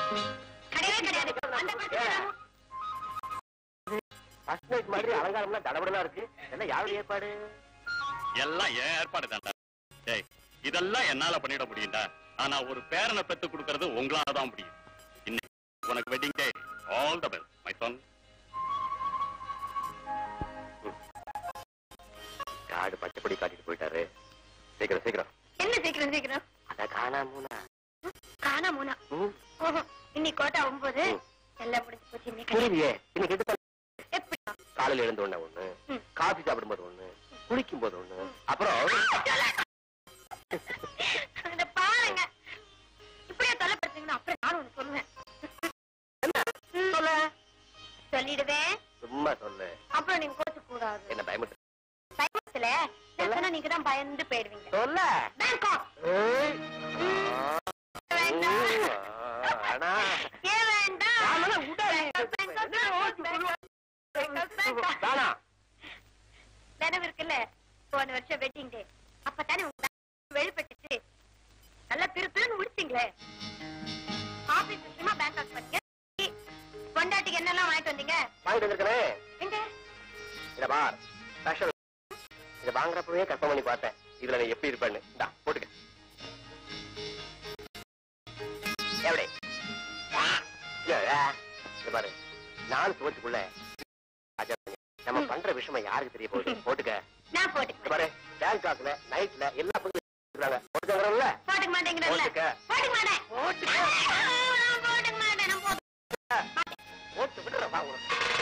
கிடையவே கிடையாது அந்த படத்துல நான் ஃபர்ஸ்ட் நைட் மாதிரி அலங்காரம்லாம் தடபடலா இருக்கு எல்லாம் யாருடைய ஏற்பாடு எல்லாம் என் ஏற்பாடு தான்டா டேய் இதெல்லாம் என்னால பண்ணிட முடியும்டா ஆனா ஒரு பேரனை பெத்து கொடுக்கறது உங்களால தான் முடியும் இன்னைக்கு உனக்கு wedding day all the best my son காடு பச்சைப்படி காட்டிட்டு போயிட்டாரு சீக்கிரம் சீக்கிரம் என்ன சீக்கிரம் சீக்கிரம் அத காணாமூனா காணாமூனா ம், ஓஹோ இன்னைக்கு கோட்டா ஒன்பது ம். எல்லாம் முடிஞ்சு போச்சு இன்னைக்கு கல்யாணம். புரியலையே இன்னைக்கு எடுத்த எப்படி காலையில எழுந்த உடனே ஒண்ணு ம். காபி சாப்பிடும்போது ஒண்ணு குளிக்கும் போது ஒண்ணு அப்புறம் இத பாருங்க இப்படியே தொலைப்படுத்தீங்கன்னா அப்புறம் நானும் ஒண்ணு சொல்லுவேன் சொல்ல சொல்லிடுவேன் சும்மா சொல்லு அப்புறம் நீங்க கோச்சு கூடாது என்ன பயமுட்டு பயத்துல நான் சொன்னா நீங்க தான் பயந்து போயிடுவீங்க சொல்ல பேங்காக் ஏய். வேண்டாம். ம், ஆனா ஏன் வேண்டாம் நாமெல்லாம் உடாது. Bangkok, Bangkok, Bangkok, Bangkok, Bangkok. வேணாம் நினைவு இருக்குல்ல போன வருஷம் வெட்டிங் டே அப்பதானே உங்க வெளிப்பட்டுச்சு நல்லா திரு திருன்னு முடிச்சிங்களே ஆபீஸ் விஷயமா பேங்காக் பண்ணீங்க பொண்டாட்டிக்கு என்னெல்லாம் வாங்கிட்டு வந்தீங்க வாங்கிட்டு வந்திருக்கேன் எங்க இத பார் ஸ்பெஷல் இத வாங்குறப்பவே கற்பனை பண்ணி பார்த்தேன் இதுல நீ எப்படி இருப்பேன்னு இந்தா போட்டுக்க எப்படி ஏ, ஏ, இத பாரு நாலு சுவத்துக்குள்ள ராஜா, நம்ம பண்ற விஷயம் யாருக்கு தெரிய போகுது போட்டுக்க நான் இத போட்டுக்க பாரு பேங்காக்ல நைட்ல எல்லா பக்கம் இருக்காங்க போட்டுக்கறோம்ல போட்டுக்க மாட்டேங்கிறல்ல போட்டுக்க போட்டுக்க மாட்டேன் போட்டுக்க நான் போட்டுக்க மாட்டேன் நான் போட்டுக்க போட்டு விடுற வாங்க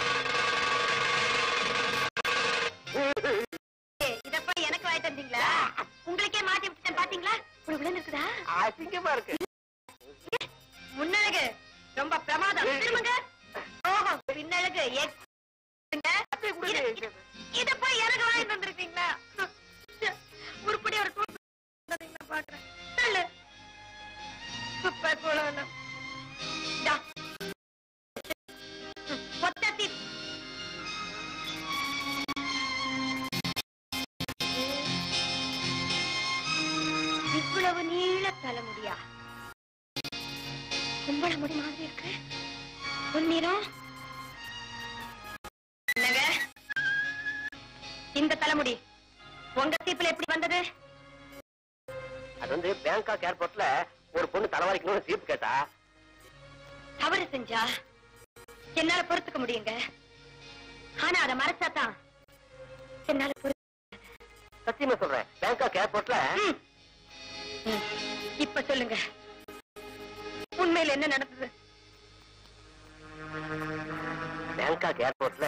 ஏய், இத போய் எனக்கு வாங்கிட்டு வந்தீங்களா உங்களுக்கே மாட்டி விட்டுட்டேன் பாத்தீங்களா ஒரு விழுந்து இருக்குதா அசிங்கமா இருக்கு முன்னழகு ரொம்ப பிரமாதம் திரும்புங்க ஓஹோ பின்னழகு எக் இது- இத போய் எனக்கு வாங்கிட்டு வந்திருக்கீங்களா உருப்படி ஒரு தூள் வந்தீங்களா பாக்குறேன் சொல்லு சூப்பர் போலாம் மொத்தத்தி இவ்வளவு நீள தலைமுடியா கும்பல முடி மாதிரி இருக்கு பொன்னிறம் என்னங்க இந்த தலைமுடி உங்க சீப்புல எப்படி வந்தது அது வந்து பேங்காக் ஏர்போர்ட்ல ஒரு பொண்ணு தலைவாரிக்கணும்னு சீப்பு கேட்டா தவறு செஞ்சா என்னால பொறுத்துக்க முடியுங்க ஆனா அதை மறைச்சாதான் என்னால பொறு சத்தியமா சொல்றேன் பேங்காக் ஏர்போர்ட்ல ம். ம். இப்ப சொல்லுங்க உண்மையில என்ன நடந்தது பேங்காக் ஏர்போர்ட்ல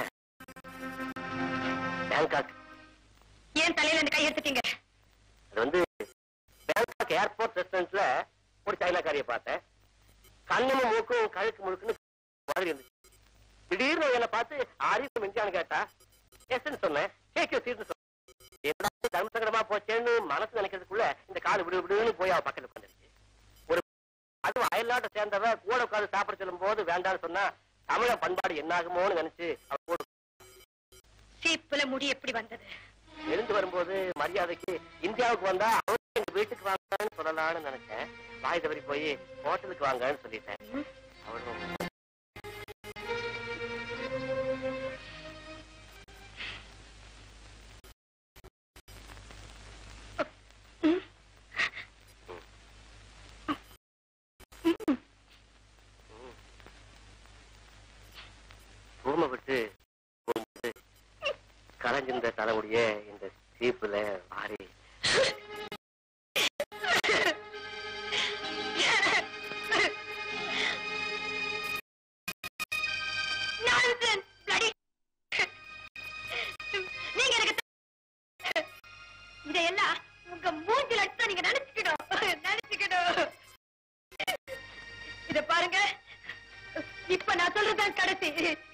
பேங்காக் ஏன் தலையில இருந்து கை எடுத்துட்டீங்க அது வந்து பேங்காக் ஏர்போர்ட் ரெஸ்டாரண்ட்ல ஒரு சைனாக்காரிய பார்த்தேன் கண்ணும் மூக்கும் கழுக்கு முழுக்குன்னு மாதிரி இருந்துச்சு திடீர்னு என்ன பார்த்து ஆரியம் மிஞ்சான்னு கேட்டா எஸ்ன்னு சொன்னேன் கேக்கு சீர்னு சொன்னேன் என்னடா இது தர்ம சங்கடமா போச்சேன்னு மனசு நினைக்கிறதுக்குள்ள இந்த கால் விடு விடுன்னு போய் அவ பக்கத்துல உட்காந்துருச்சு ஒரு அது அயல்நாட்டை சேர்ந்தவ கூட உட்காந்து சாப்பிட சொல்லும் போது வேண்டாம்னு சொன்னா தமிழ பண்பாடு என்னாகுமோன்னு நினைச்சு அவ கூட சீப்புல முடி எப்படி வந்தது எழுந்து வரும்போது மரியாதைக்கு இந்தியாவுக்கு வந்தா அவங்க எங்க வீட்டுக்கு வாங்கன்னு சொல்லலாம்னு நினைச்சேன் வாய் தவறி போய் ஹோட்டலுக்கு வாங்கன்னு சொல்லிட்டேன் ம். அவளும் ம். ரூமை விட்டு போகும்போது கலைஞ்சிருந்த தலைமுடிய இந்த சீப்புல மாறி Nonsense, bloody- நீங்க எனக்கு இதையெல்லாம் உங்க மூஞ்சில அடிச்சா நீங்க நினைச்சுக்கணும் நினைச்சுக்கணும் இத பாருங்க இப்ப நான் சொல்றதுதான் கடைசி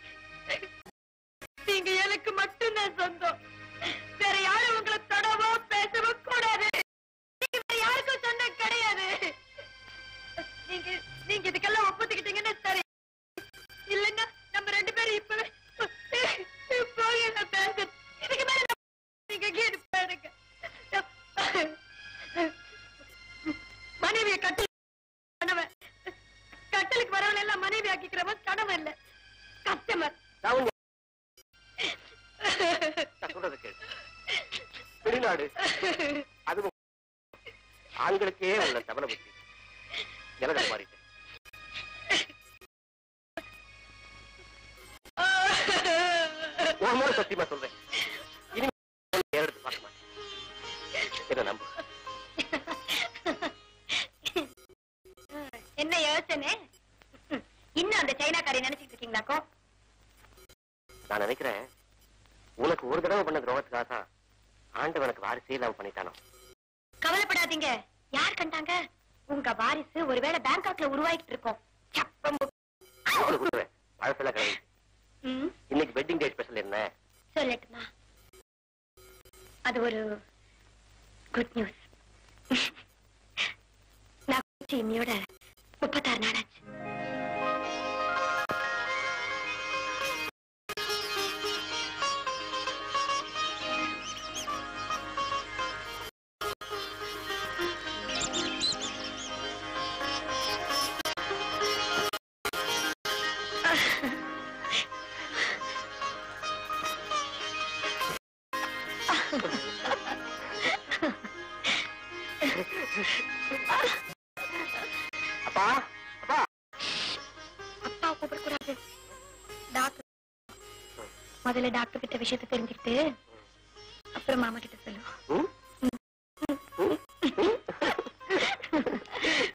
நீங்க எனக்கு மட்டும்தான் சொந்தம் வேற யாரும் உங்களை தொடவோ பேசவோ கூடாது நீங்க வேற யாருக்கும் சொந்தம் கிடையாது நீங்க நீங்க இதுக்கெல்லாம் ஒப்புத்துக்கிட்டீங்கன்னு சரி இல்லைன்னா நம்ம ரெண்டு பேரும் இப்பவே போய் என்ன பேச இதுக்கு மேல நம்ம- நீங்க கீடு பாருங்க மனைவிய கட்டல் கணவன் கட்டலுக்கு வரவனை மனைவி ஆக்கிக்கிறவன் கணவன் இல்ல கஸ்டமர் லாவண்யா நான் சொல்றது கேளு வெளிநாடு அதுவும் ஆண்களுக்கே உள்ள தவளை புத்தி நிலதை மாறிட்டேன் ஒரு முறை சத்தியமா சொல்றேன் இனி எடுத்து பார்க்க மாட்டேன் என்ன நம்பு என்ன யோசனை இன்னும் அந்த சைனாக்காரி நினைச்சிட்டு இருக்கீங்களாக்கோ நான் நினைக்கிறேன் உனக்கு ஒரு தடவை பண்ண துரோகத்துக்காக தான் ஆண்டவனுக்கு வாரிசே இல்லாம பண்ணிட்டானோ கவலைப்படாதீங்க யார் கண்டாங்க உங்க வாரிசு ஒருவேளை பேங்காக்ல உருவாக்கிட்டு இருக்கோம் சப்பம் பு- அவனுக்கு கொடுக்குறேன் பழசெல்லாம் கிடையாது ம், இன்னைக்கு வெட்டிங் டே ஸ்பெஷல் என்ன சொல்லட்டுமா அது ஒரு குட் நியூஸ் நான் குடிச்ச இன்னையோட முப்பத்தாறு நாளாச்சு அப்பா அப்பா அப்பா கூப்பிடக்கூடாது டாக்டர் முதல்ல டாக்டர் கிட்ட விஷயத்தை தெரிஞ்சுக்கிட்டு அப்புறம் மாமா கிட்ட சொல்லு ம்?